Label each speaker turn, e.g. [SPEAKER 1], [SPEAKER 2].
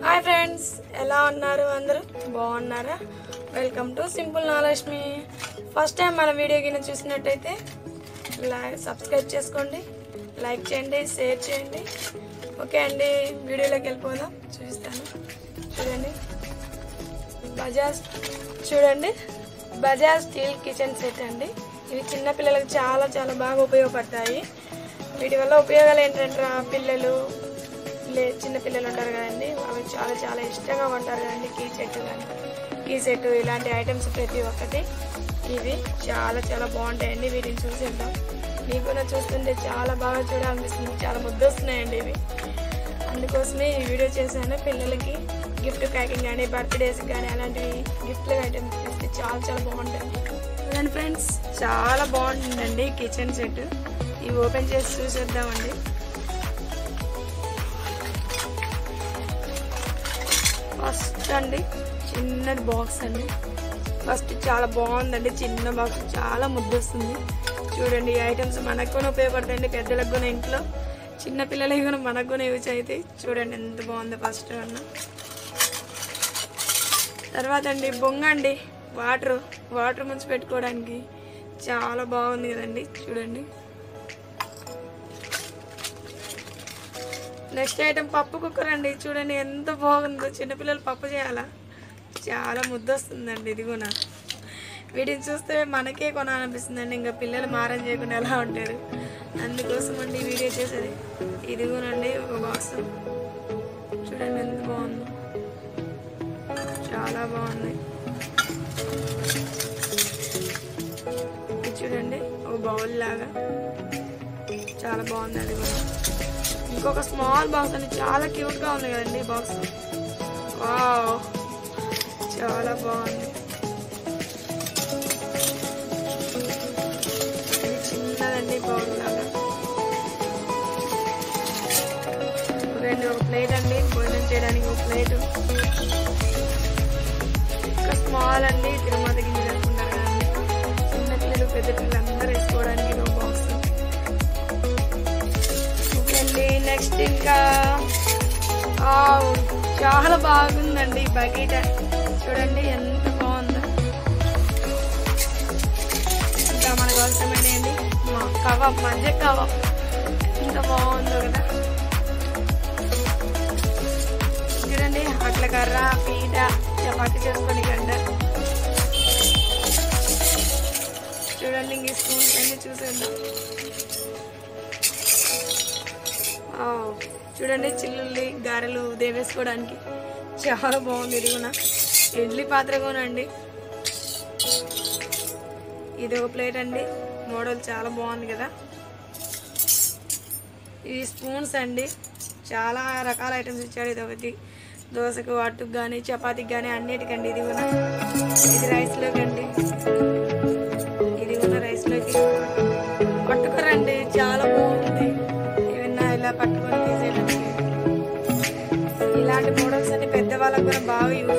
[SPEAKER 1] hi friends ఎలా ఉన్నారు అందరూ బాగున్నారా వెల్కమ్ టు సింపుల్ నాలక్ష్మి ఫస్ట్ టైం మన వీడియో కింద చూసినట్టయితే లైక్ సబ్స్క్రైబ్ చేసుకోండి లైక్ చేయండి షేర్ చేయండి ఓకే అండి వీడియోలోకి వెళ్ళిపోదాం చూపిస్తాను చూడండి బజాజ్ చూడండి బజాజ్ స్టీల్ కిచెన్ సెట్ అండి ఇవి చిన్న పిల్లలకు చాలా చాలా బాగా ఉపయోగపడతాయి వీటి వల్ల ఉపయోగాలు ఏంటంటే ఆ పిల్లలు లే చిన్న పిల్లలు ఉంటారు కదండి అవి చాలా చాలా ఇష్టంగా కొంటారు కదండి కీ సెట్ కానీ కీ సెట్ ఇలాంటి ఐటమ్స్ ప్రతి ఒక్కటి ఇవి చాలా చాలా బాగుంటాయండి వీటిని చూసేద్దాం మీకు కూడా చూస్తుంటే చాలా బాగా చూడాలనిపిస్తుంది చాలా ముద్దొస్తున్నాయండి ఇవి అందుకోసమే ఈ వీడియో చేశాను పిల్లలకి గిఫ్ట్ ప్యాకింగ్ కానీ బర్త్డేస్ కానీ అలాంటివి గిఫ్ట్ ఐటమ్స్ చేస్తే చాలా చాలా బాగుంటుంది చూడండి ఫ్రెండ్స్ చాలా బాగుంటుందండి కిచెన్ సెట్ ఇవి ఓపెన్ చేసి చూసేద్దామండి ఫస్ట్ అండి చిన్నది బాక్స్ అండి ఫస్ట్ చాలా బాగుందండి చిన్న బాక్స్ చాలా ముద్దొస్తుంది చూడండి ఈ ఐటమ్స్ మనకు కూడా ఉపయోగపడతాయండి పెద్దలకు కూడా ఇంట్లో చిన్న పిల్లలకి కూడా మనకు కూడా యూజ్ అవుతాయి చూడండి ఎంత బాగుందో ఫస్ట్ అన్న తర్వాత అండి బొంగ అండి వాటర్ వాటర్ ముంచి పెట్టుకోవడానికి చాలా బాగుంది కదండి చూడండి నెక్స్ట్ ఐటమ్ పప్పు కుక్కర్ అండి చూడండి ఎంత బాగుందో చిన్నపిల్లలు పప్పు చేయాలా చాలా ముద్దొస్తుందండి ఇది కూడా వీటిని చూస్తే మనకే కొనాలనిపిస్తుందండి ఇంకా పిల్లలు మారం చేయకుండా ఎలా ఉంటారు అందుకోసం అండి ఈ వీడియో చేసేది ఇది కూడా అండి ఒక బాక్స్ చూడండి ఎంత బాగుందో చాలా బాగుంది ఇది చూడండి ఒక బౌల్ లాగా చాలా బాగుంది అది కూడా ఇంకొక స్మాల్ బాక్స్ అండి చాలా క్యూట్ గా ఉంది కదండి ఈ బాక్స్ వావ్ చాలా బాగుంది ఇది చిన్నదండి బౌల్ లాగా రెండు ఒక ప్లేట్ అండి భోజనం చేయడానికి ఒక ప్లేట్ ఇంకా స్మాల్ అండి తిరుమల గింజలు వేసుకుంటారు కదండి చిన్న పిల్లలు పెద్ద పిల్లలు అందరూ వేసుకోవడానికి ఒక బాక్స్ ఓకేండి నెక్స్ట్ ఇంకా ఆవ్, చాలా బాగుందండి బకెట్ చూడండి ఎంత బాగుందో ఇంకా మనకు అవసరమైనవి కబాబ్ మధ్య కబాబ్ ఎంత బాగుందో కదా చూడండి అట్ల కర్ర పీట చపాతి చేసుకొని గంట చూడండి ఇంక ఈ స్పూన్స్ అన్ని చూసేద్దాం ఆ, చూడండి చిల్లుల్లి గారెలు దేవేసుకోవడానికి చాలా బాగుంది ఇది కూడా ఇడ్లీ పాత్ర కూడా అండి ఇది ఒక ప్లేట్ అండి మోడల్ చాలా బాగుంది కదా ఈ స్పూన్స్ అండి చాలా రకాల ఐటమ్స్ ఇచ్చాడు ఇది ఒకటి దోశకు అట్టుకు కానీ చపాతీకి కానీ అన్నిటికండి ఇది కూడా ఇది రైస్లోకి అండి ఇది కూడా రైస్లోకి పట్టుకోరండి చాలా బాగుంది ఏమన్నా ఇలా పట్టుకొని తీసేయడానికి ఇలాంటి మోడల్స్ అన్ని పెద్దవాళ్ళకు కూడా బాగా యూజ్